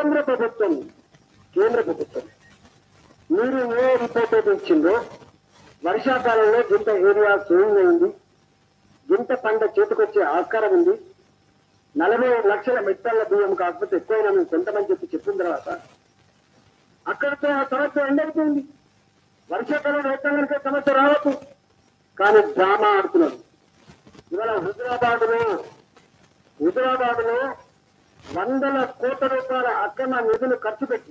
కేంద్ర ప్రభుత్వం కేంద్ర ప్రభుత్వం మీరు ఏ రిపోర్ట్ అయితే ఇచ్చిందో వర్షాకాలంలో గింత ఏరియా సోయింగ్ అయింది గింత పంట చేతికొచ్చే ఆస్కారం ఉంది నలభై లక్షల మెట్టల బియ్యం కాకపోతే ఎక్కువైనా మేము కొంతమంది చెప్పి చెప్పిన తర్వాత అక్కడితో ఆ సమస్య ఎండైపోయింది వర్షాకాలం రైతాంగానికి సమస్య రావచ్చు కానీ డ్రామా ఆడుతున్నారు ఇవాళ హుజరాబాద్ లో హుజరాబాద్ లో వందల కోట్ల రూపాయల అక్రమ నిధులు ఖర్చు పెట్టి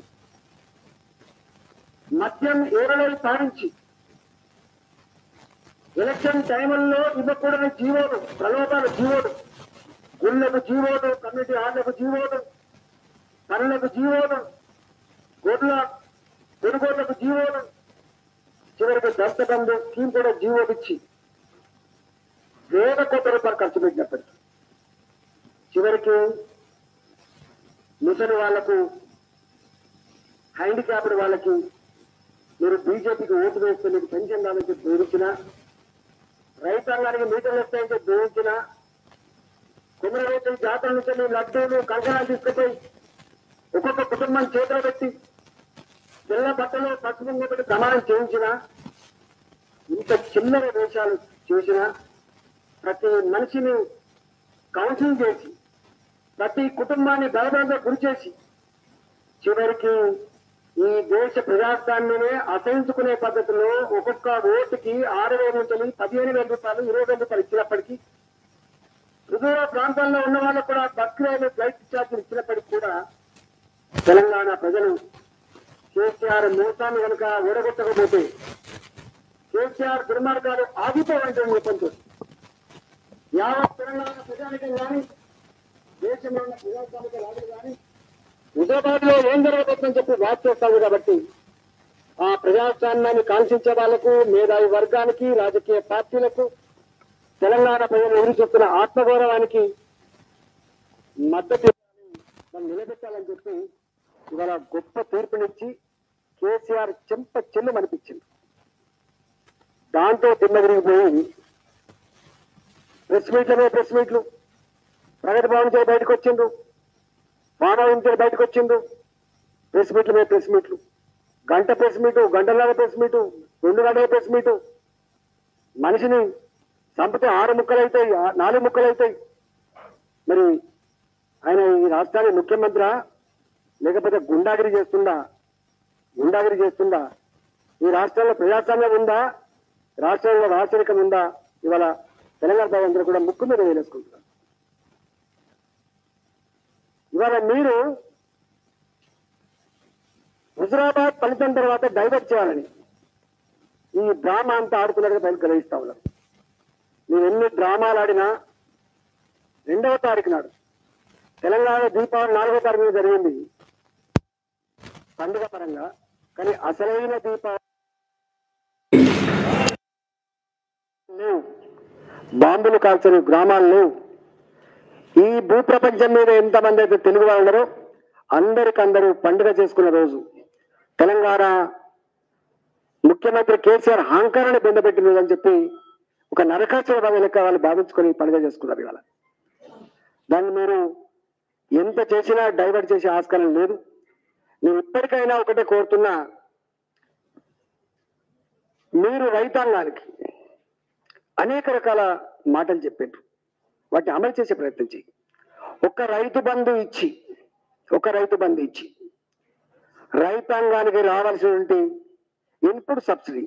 మద్యం ఏరలై సాధించి ఎలక్షన్ టైంలో ఇవ్వకూడని జీవోలు ప్రలోభాల జీవోలు గుళ్ళకు జీవోలు కమ్యూనిటీ హాళ్లకు జీవోలు పనులకు జీవోలు గొడ్ల కొనుగోళ్లకు జీవోలు చివరికి దత్తబంధు స్కీమ్ కూడా జీవోలు ఇచ్చి వేల కోట్ల రూపాయలు ఖర్చు పెట్టినప్పటికీ చివరికి ముసలి వాళ్లకు హ్యాండిక్యాప్డ్ వాళ్ళకి మీరు బీజేపీకి ఓటు వేస్తే మీకు పెన్షన్ రాదని చెప్పి బోధించిన రైతాంగానికి మీటర్లు వస్తాయని చెప్పి బోధించిన కుమరవేట జాతర నుంచి మీ లడ్డూలు కంకణాలు తీసుకుపోయి ఒక్కొక్క కుటుంబం చేతులు పెట్టి తెల్ల బట్టలు పసుపు పెట్టి ప్రమాణం చేయించిన ఇంత చిల్లర వేషాలు చేసిన ప్రతి మనిషిని కౌన్సిలింగ్ చేసి ప్రతి కుటుంబాన్ని భయభ్రాంతికి గురి చేసి చివరికి ఈ దేశ ప్రజాస్వామ్యమే అసహించుకునే పద్ధతిలో ఒక్కొక్క ఓటుకి ఆరు వేల నుంచి పదిహేను వేల రూపాయలు ఇరవై వేల రూపాయలు ఇచ్చినప్పటికీ సుదూర ప్రాంతాల్లో ఉన్న వాళ్ళకు కూడా బక్రీలు ఫ్లైట్ ఛార్జీలు ఇచ్చినప్పటికీ కూడా తెలంగాణ ప్రజలు కేసీఆర్ మోసాన్ని కనుక ఓడగొట్టకపోతే కేసీఆర్ దుర్మార్గాలు ఆగిపోవంటే చెప్పండి యావత్ తెలంగాణ ప్రజానికం కానీ దేశంలో ఉన్న ప్రజాస్వామిక రాజులు కానీ హుజరాబాద్ లో ఏం జరగబోతుందని చెప్పి వాచ్ చేస్తాము కాబట్టి ఆ ప్రజాస్వామ్యాన్ని కాంక్షించే వాళ్లకు మేధావి వర్గానికి రాజకీయ పార్టీలకు తెలంగాణ ప్రజలు ఎదురు చూస్తున్న ఆత్మగౌరవానికి మద్దతు ఇవ్వాలని, దాన్ని నిలబెట్టాలని చెప్పి ఇవాళ గొప్ప తీర్పునిచ్చి కేసీఆర్ చెంప చెల్లు అనిపించింది దాంతో తిమ్మగిరిగిపోయి ప్రెస్ మీట్లనే ప్రెస్ మీట్లు ప్రగతి భవన్ చేసి బయటకు వచ్చిండ్రు మానవం చేసి బయటకు వచ్చిండ్రు ప్రెస్ మీట్ల మీద ప్రెస్ మీట్లు గంట ప్రెస్ మీటు గంటన్నర ప్రెస్ మీటు రెండు గంటల ప్రెస్ మీటు మనిషిని చంపితే ఆరు ముక్కలు అవుతాయి ఆ- నాలుగు ముక్కలు అవుతాయి మరి ఆయన ఈ రాష్ట్రానికి ముఖ్యమంత్రి లేకపోతే గుండాగిరి చేస్తుందా గుండాగిరి చేస్తుందా ఈ రాష్ట్రంలో ప్రజాస్వామ్యం ఉందా రాష్ట్రంలో రాచరికం ఉందా ఇవాళ తెలంగాణ ప్రజలందరూ కూడా ముక్కు మీద వేలేసుకుంటున్నారు ఇవాళ మీరు హుజరాబాద్ ఫలితం తర్వాత డైవర్ట్ చేయాలని ఈ డ్రామా అంతా ఆడుతున్నట్టుగా బయలు గ్రహిస్తా ఉన్నారు మీరు ఎన్ని డ్రామాలు ఆడినా రెండవ తారీఖు నాడు తెలంగాణ దీపావళి నాలుగో తారీఖు మీద జరిగింది పండుగ పరంగా కానీ అసలైన దీపావళి లేవు బాంబులు కాల్చని గ్రామాలు లేవు ఈ భూప్రపంచం మీద ఎంతమంది అయితే తెలుగు వాళ్ళు ఉన్నారో అందరికందరూ పండుగ చేసుకున్న రోజు తెలంగాణ ముఖ్యమంత్రి కేసీఆర్ అహంకారాన్ని బెండబెట్టిన రోజు అని చెప్పి ఒక నరకాసుర లెక్క వాళ్ళు భావించుకొని పండుగ చేసుకున్నారు ఇవాళ దాన్ని మీరు ఎంత చేసినా డైవర్ట్ చేసే ఆస్కారం లేదు నేను ఇప్పటికైనా ఒకటే కోరుతున్నా మీరు రైతాంగానికి అనేక రకాల మాటలు చెప్పారు వాటిని అమలు చేసే ప్రయత్నం చేయి ఒక రైతు బంధు ఇచ్చి ఒక రైతు బంధు ఇచ్చి రైతాంగానికి రావాల్సినటువంటి ఇన్పుట్ సబ్సిడీ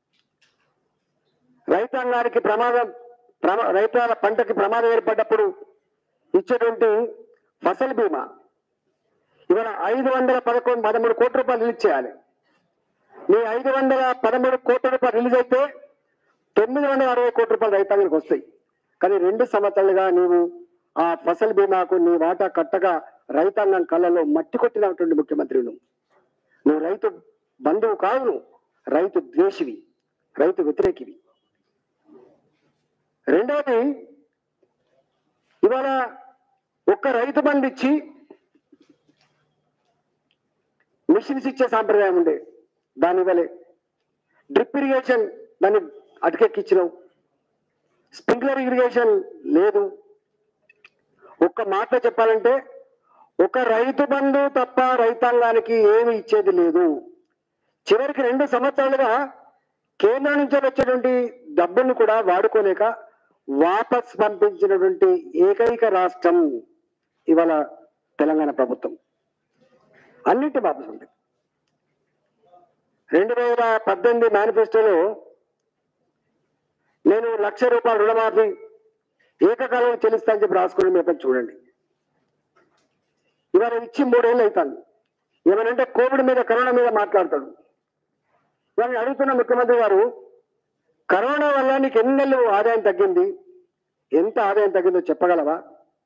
రైతాంగానికి ప్రమాదం ప్రమా రైతాల పంటకి ప్రమాదం ఏర్పడ్డప్పుడు ఇచ్చేటువంటి ఫసల్ బీమా ఇవాళ ఐదు వందల పదకొండు పదమూడు కోట్ల రూపాయలు రిలీజ్ చేయాలి మీ ఐదు వందల పదమూడు కోట్ల రూపాయలు రిలీజ్ అయితే తొమ్మిది వందల అరవై కోట్ల రూపాయలు రైతాంగానికి వస్తాయి కానీ రెండు సంవత్సరాలుగా నీవు ఆ ఫసల్ బీమాకు నీ వాటా కట్టగా రైతాంగం కళ్ళలో మట్టి కొట్టినటువంటి ముఖ్యమంత్రి నువ్వు నువ్వు రైతు బంధువు కాదు నువ్వు రైతు ద్వేషివి రైతు వ్యతిరేకివి రెండవది ఇవాళ ఒక్క రైతు బంధు ఇచ్చి మిషన్స్ ఇచ్చే సాంప్రదాయం ఉండే దాని ఇవ్వలే డ్రిప్ ఇరిగేషన్ దాన్ని అటుకెక్కించినావు స్ప్రింక్లర్ ఇరిగేషన్ లేదు ఒక్క మాటలో చెప్పాలంటే ఒక రైతు బంధు తప్ప రైతాంగానికి ఏమి ఇచ్చేది లేదు చివరికి రెండు సంవత్సరాలుగా కేంద్రం నుంచి వచ్చేటువంటి డబ్బును కూడా వాడుకోలేక వాపస్ పంపించినటువంటి ఏకైక రాష్ట్రం ఇవాళ తెలంగాణ ప్రభుత్వం అన్నింటి వాపస్ ఉంది రెండు వేల పద్దెనిమిది మేనిఫెస్టోలో నేను లక్ష రూపాయల రుణమాఫీ ఏకకాలంలో చెల్లిస్తా అని చెప్పి రాసుకుని మీరు ఎక్కడ చూడండి ఇవాళ ఇచ్చి మూడేళ్ళు అవుతాను ఏమనంటే కోవిడ్ మీద కరోనా మీద మాట్లాడతాడు ఇవాళ అడుగుతున్న ముఖ్యమంత్రి గారు కరోనా వల్ల నీకు ఎన్ని నెలలు ఆదాయం తగ్గింది ఎంత ఆదాయం తగ్గిందో చెప్పగలవా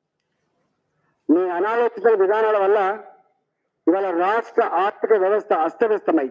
మీ అనాలోచిత విధానాల వల్ల ఇవాళ రాష్ట్ర ఆర్థిక వ్యవస్థ అస్తవ్యస్తమై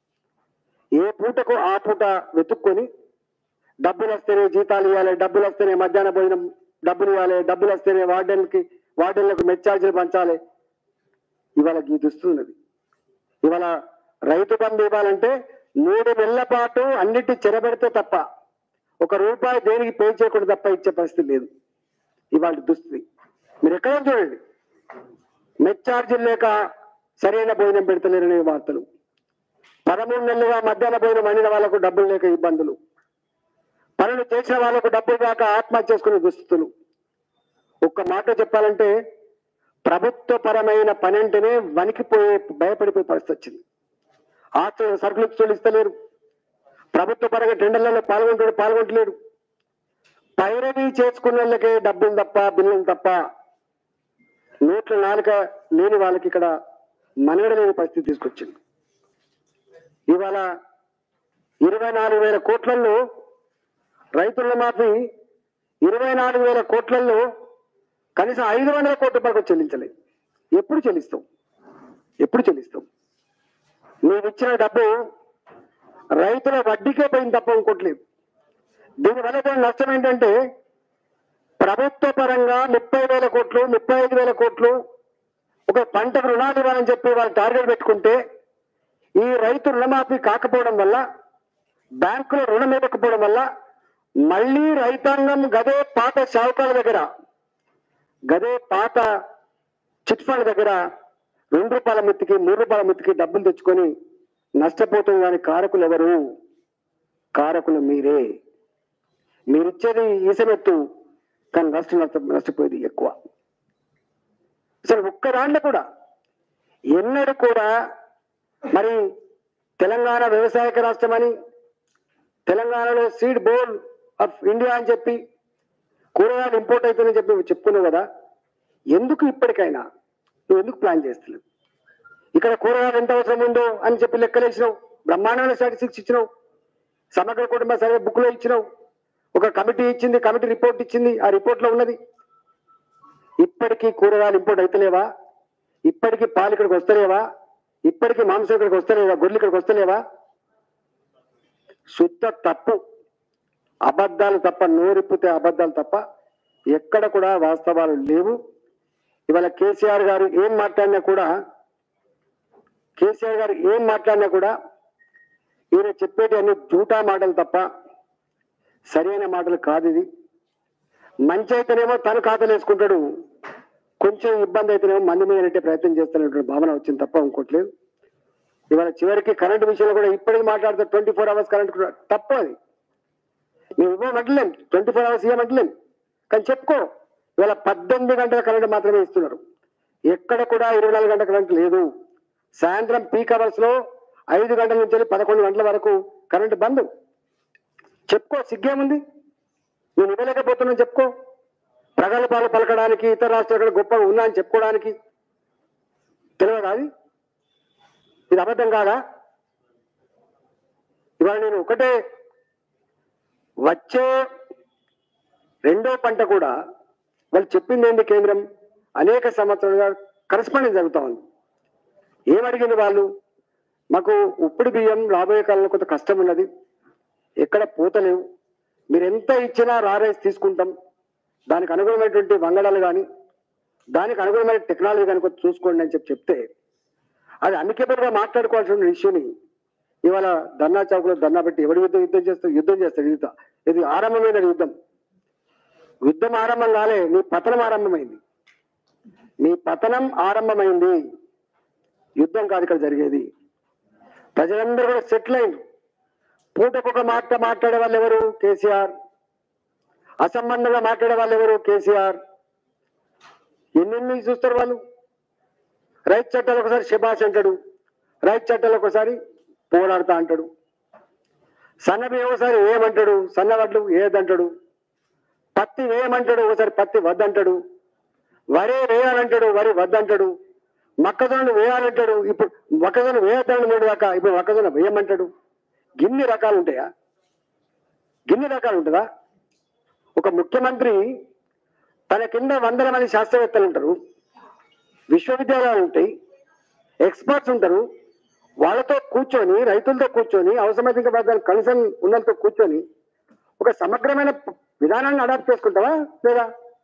ఏ పూటకు ఆ పూట వెతుక్కొని డబ్బులు వస్తేనే జీతాలు ఇవ్వాలి డబ్బులు వస్తేనే మధ్యాహ్న భోజనం డబ్బులు ఇవ్వాలి డబ్బులు వస్తేనే వార్డెన్కి వార్డెన్లకు మెచ్చార్జీలు పంచాలి ఇవాళ గీతుస్తున్నది ఇవాళ రైతు బంధు ఇవ్వాలంటే మూడు నెలల పాటు అన్నిటి చెరబెడితే తప్ప ఒక రూపాయి దేనికి పే చేయకుండా తప్ప ఇచ్చే పరిస్థితి లేదు ఇవాళ దుస్థితి మీరు ఎక్కడ చూడండి మెచ్చార్జీలు లేక సరైన భోజనం పెడతలేరనే వార్తలు పదమూడు నెలలుగా మధ్యాహ్న భోజనం వండిన వాళ్ళకు డబ్బులు లేక ఇబ్బందులు పనులు చేసిన వాళ్ళకు డబ్బులు రాక ఆత్మహత్య చేసుకునే దుస్థితులు ఒక్క మాట చెప్పాలంటే ప్రభుత్వ పరమైన పని అంటేనే వణికిపోయే భయపడిపోయే పరిస్థితి వచ్చింది ఆస్తులు సరుకులు చెల్లిస్తలేరు ప్రభుత్వ పరంగా టెండర్లలో పాల్గొంటాడు పాల్గొంటలేడు పైరవీ చేసుకున్న వాళ్ళకే డబ్బులు తప్ప బిల్లులు తప్ప నోట్ల నాలుక లేని వాళ్ళకి ఇక్కడ మనగడ లేని పరిస్థితి తీసుకొచ్చింది ఇవాళ ఇరవై నాలుగు వేల కోట్లలో రైతుల మాఫీ ఇరవై నాలుగు వేల కోట్లలో కనీసం ఐదు వందల కోట్ల వరకు చెల్లించలేదు ఎప్పుడు చెల్లిస్తాం ఎప్పుడు చెల్లిస్తాం మీరు ఇచ్చిన డబ్బు రైతుల వడ్డీకే పోయింది తప్ప ఇంకోట్లేదు దీనివల్ల కూడా నష్టం ఏంటంటే ప్రభుత్వ పరంగా ముప్పై వేల కోట్లు ముప్పై ఐదు వేల కోట్లు ఒక పంటకు రుణాలు ఇవ్వాలని చెప్పి వాళ్ళు టార్గెట్ పెట్టుకుంటే ఈ రైతు రుణమాఫీ కాకపోవడం వల్ల బ్యాంకులో రుణం ఇవ్వకపోవడం వల్ల మళ్ళీ రైతాంగం గదే పాత షావుకాల దగ్గర గదే పాత చిట్ ఫండ్ దగ్గర రెండు రూపాయల మిత్తికి మూడు రూపాయల మిత్తికి డబ్బులు తెచ్చుకొని నష్టపోతుంది కానీ కారకులు ఎవరు కారకులు మీరే మీరిచ్చేది ఈసమెత్తు కానీ నష్టం నష్ట నష్టపోయేది ఎక్కువ అసలు ఒక్క దాంట్లో కూడా ఎన్నడూ కూడా మరి తెలంగాణ వ్యవసాయక రాష్ట్రం అని తెలంగాణలో సీడ్ బోల్ ఆఫ్ ఇండియా అని చెప్పి కూరగాయలు ఇంపోర్ట్ అవుతుందని చెప్పి నువ్వు చెప్పుకున్నావు కదా ఎందుకు ఇప్పటికైనా నువ్వు ఎందుకు ప్లాన్ చేస్తున్నావు ఇక్కడ కూరగాయలు ఎంత అవసరం ఉందో అని చెప్పి లెక్కలేసినావు బ్రహ్మాండమైన స్టాటిస్టిక్స్ ఇచ్చినావు సమగ్ర కుటుంబ సర్వే బుక్ లో ఇచ్చినావు ఒక కమిటీ ఇచ్చింది కమిటీ రిపోర్ట్ ఇచ్చింది ఆ రిపోర్ట్ లో ఉన్నది ఇప్పటికీ కూరగాయలు ఇంపోర్ట్ అయితలేవా ఇప్పటికీ పాలు ఇక్కడికి వస్తలేవా ఇప్పటికీ మాంసం ఇక్కడికి వస్తలేవా గొర్రెలు ఇక్కడికి వస్తలేవా శుద్ధ తప్పు అబద్ధాలు తప్ప నోరిప్పితే అబద్ధాలు తప్ప ఎక్కడ కూడా వాస్తవాలు లేవు ఇవాళ కేసీఆర్ గారు ఏం మాట్లాడినా కూడా కేసీఆర్ గారు ఏం మాట్లాడినా కూడా ఈయన చెప్పేటి అన్ని జూటా మాటలు తప్ప సరైన మాటలు కాదు ఇది మంచి అయితేనేమో తను ఖాతాలు వేసుకుంటాడు కొంచెం ఇబ్బంది అయితేనేమో మంది మీద నెట్టే ప్రయత్నం చేస్తున్నటువంటి భావన వచ్చింది తప్ప ఇంకోట్లేదు ఇవాళ చివరికి కరెంట్ విషయంలో కూడా ఇప్పటికి మాట్లాడితే ట్వంటీ ఫోర్ అవర్స్ కరెంట్ కూడా తప్పు అది మేము ఇవ్వమంటలేం ట్వంటీ ఫోర్ అవర్స్ ఇవ్వమంటలేం కానీ చెప్పుకో ఇవాళ పద్దెనిమిది గంటల కరెంట్ మాత్రమే ఇస్తున్నారు ఎక్కడ కూడా ఇరవై నాలుగు గంటల కరెంట్ లేదు సాయంత్రం పీక్ అవర్స్ లో ఐదు గంటల నుంచి వెళ్ళి పదకొండు గంటల వరకు కరెంట్ బంద్ చెప్పుకో సిగ్గేముంది నేను ఇవ్వలేకపోతున్నాను చెప్పుకో ప్రగల్భాలు పలకడానికి ఇతర రాష్ట్రాలు గొప్పగా ఉన్నా అని చెప్పుకోవడానికి తెలియదా అది ఇది అబద్ధం కాదా ఇవాళ నేను ఒకటే వచ్చే రెండో పంట కూడా వాళ్ళు చెప్పింది ఏంటి కేంద్రం అనేక సంవత్సరాలుగా కరస్పాండెన్స్ జరుగుతా ఉంది ఏమడిగింది వాళ్ళు మాకు ఉప్పుడు బియ్యం రాబోయే కాలంలో కొంత కష్టం ఉన్నది ఎక్కడ పూతలేవు మీరు ఎంత ఇచ్చినా రారేసి తీసుకుంటాం దానికి అనుగుణమైనటువంటి వంగడాలు కానీ దానికి అనుగుణమైన టెక్నాలజీ కానీ కొంచెం చూసుకోండి అని చెప్పి చెప్తే అది అన్నికేబుల్గా మాట్లాడుకోవాల్సిన ఇష్యూని ఇవాళ ధర్నా చౌక్లో ధర్నా పెట్టి ఎవడు యుద్ధం యుద్ధం చేస్తాడు యుద్ధం చేస్తాడు యుద్ధం ఇది ఆరంభమైన యుద్ధం యుద్ధం ఆరంభం కాలే నీ పతనం ఆరంభమైంది మీ పతనం ఆరంభమైంది యుద్ధం కాదు ఇక్కడ జరిగేది ప్రజలందరూ కూడా సెటిల్ అయింది పూటకొక మాట మాట్లాడే వాళ్ళు ఎవరు కేసీఆర్ అసంబంధంగా మాట్లాడే వాళ్ళు ఎవరు కేసీఆర్ ఎన్నెన్ని చూస్తారు వాళ్ళు రైతు చట్టాలు ఒకసారి శబాష్ అంటాడు రైతు చట్టాలు ఒకసారి పోరాడతా అంటాడు సన్నబి ఒకసారి ఏమంటాడు సన్నవడ్లు ఏదంటాడు పత్తి వేయమంటాడు ఒకసారి పత్తి వద్దంటాడు వరి వేయాలంటాడు వరి వద్దంటాడు మొక్కజొన్న వేయాలంటాడు ఇప్పుడు మొక్కజొన్న వేయద్దాను మూడు దాకా ఇప్పుడు మొక్కజొన్న వేయమంటాడు గిన్ని రకాలు ఉంటాయా గిన్ని రకాలు ఉంటుందా ఒక ముఖ్యమంత్రి తన కింద వందల మంది శాస్త్రవేత్తలు ఉంటారు విశ్వవిద్యాలయాలు ఉంటాయి ఎక్స్పర్ట్స్ ఉంటారు వాళ్ళతో కూర్చొని రైతులతో కూర్చొని అవసరమైతే ఇంకా వాళ్ళ కన్సర్న్ ఉన్నతో కూర్చొని ఒక సమగ్రమైన ప- విధానాన్ని అడాప్ట్ చేసుకుంటావా లేదా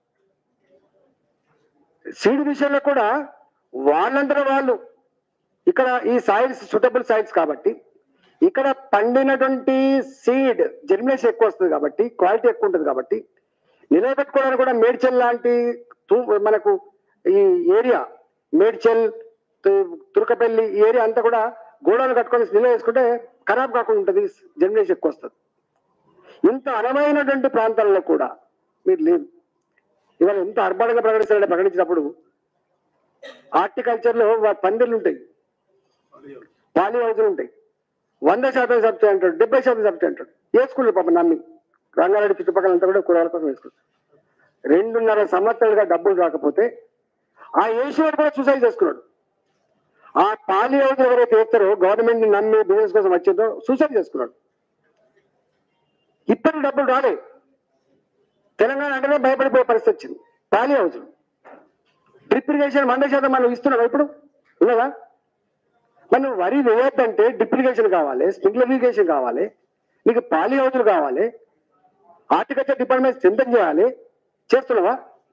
సీడ్ విషయంలో కూడా వాళ్ళందరూ వాళ్ళు ఇక్కడ ఈ సాయిల్స్ సూటబుల్ సాయిల్స్ కాబట్టి ఇక్కడ పండినటువంటి సీడ్ జర్మినేషన్ ఎక్కువ వస్తుంది కాబట్టి క్వాలిటీ ఎక్కువ ఉంటుంది కాబట్టి నిలబెట్టుకోవడానికి కూడా మేడ్చల్ లాంటి తూ- మనకు ఈ ఏరియా మేడ్చల్ తు- తురకపల్లి ఈ ఏరియా అంతా కూడా గోడలు కట్టుకొని నిల్వ వేసుకుంటే ఖరాబ్ కాకుండా ఉంటుంది జర్మినేషన్ ఎక్కువ వస్తుంది ఇంత అనువైనటువంటి ప్రాంతాల్లో కూడా మీరు లేదు ఇవాళ ఎంత అర్బడంగా ప్రకటిస్తారంటే ప్రకటించినప్పుడు హార్టికల్చర్ లో వా- పందిర్లు ఉంటాయి పాలి హౌజులు ఉంటాయి వంద శాతం సబ్సిడీ అంటాడు డెబ్బై శాతం సబ్సిడీ అంటాడు వేసుకున్నారు పాప నమ్మి రంగారెడ్డి చుట్టుపక్కల అంతా కూడా కూరగాయల కోసం వేసుకుంటారు రెండున్నర సంవత్సరాలుగా డబ్బులు రాకపోతే ఆ ఏషియర్ కూడా సూసైడ్ చేసుకున్నాడు ఆ పాలి హౌస్ ఎవరైతే వేస్తారో గవర్నమెంట్ ని నమ్మి బిజినెస్ కోసం వచ్చిందో సూసైడ్ చేసుకున్నాడు ఇప్పటికి డబ్బులు రాలే తెలంగాణ అంటేనే భయపడిపోయే పరిస్థితి వచ్చింది పాలి హౌస్ డ్రిప్ ఇరిగేషన్ వంద శాతం మనం ఇస్తున్నావా ఇప్పుడు ఉన్నదా మనం వరి వేయొద్దంటే డ్రిప్ ఇరిగేషన్ కావాలి స్ప్రింక్లర్ ఇరిగేషన్ కావాలి నీకు పాలి హౌజులు కావాలి హార్టికల్చర్ డిపార్ట్మెంట్ స్ట్రెంథన్ చేయాలి చేస్తున్నావా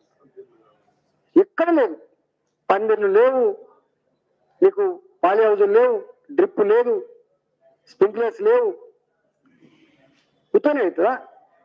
ఎక్కడ లేదు పందిర్లు లేవు నీకు పాలి హౌజులు లేవు డ్రిప్ లేదు స్ప్రింక్లర్స్ లేవు ఉత్తనే అవుతుందా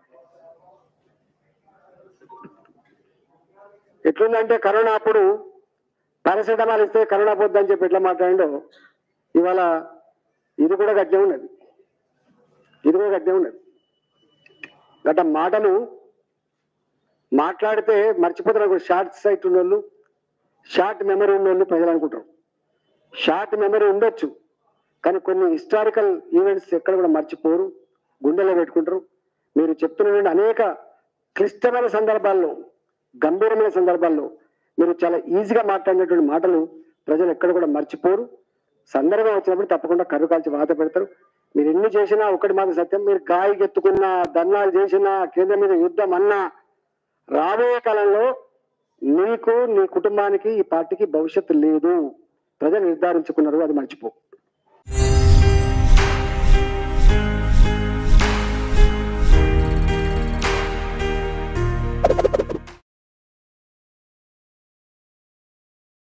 ఎట్లుందంటే కరోనా అప్పుడు పారాసెటమాల్ ఇస్తే కరోనా పోద్దని చెప్పి ఎట్లా మాట్లాడిండో ఇవాళ ఇది కూడా గట్టే ఉన్నది ఇది కూడా గట్టే ఉన్నది గత మాటలు మాట్లాడితే మర్చిపోతారు షార్ట్ సైట్ ఉన్నోళ్ళు షార్ట్ మెమరీ ఉన్నోళ్ళు ప్రజలు అనుకుంటారు షార్ట్ మెమరీ ఉండొచ్చు కానీ కొన్ని హిస్టారికల్ ఈవెంట్స్ ఎక్కడ కూడా మర్చిపోరు గుండెలో పెట్టుకుంటారు మీరు చెప్తున్న అనేక క్లిష్టమైన సందర్భాల్లో గంభీరమైన సందర్భాల్లో మీరు చాలా ఈజీగా మాట్లాడినటువంటి మాటలు ప్రజలు ఎక్కడ కూడా మర్చిపోరు సందర్భం వచ్చినప్పుడు తప్పకుండా కర్రు కాల్చి వాత పెడతారు మీరు ఎన్ని చేసినా ఒకటి మాత్రం సత్యం మీరు గాయగెత్తుకున్నా ధర్నాలు చేసినా కేంద్రం మీద యుద్ధం అన్నా రాబోయే కాలంలో నీకు నీ కుటుంబానికి ఈ పార్టీకి భవిష్యత్తు లేదు ప్రజలు నిర్ధారించుకున్నారు అది మర్చిపో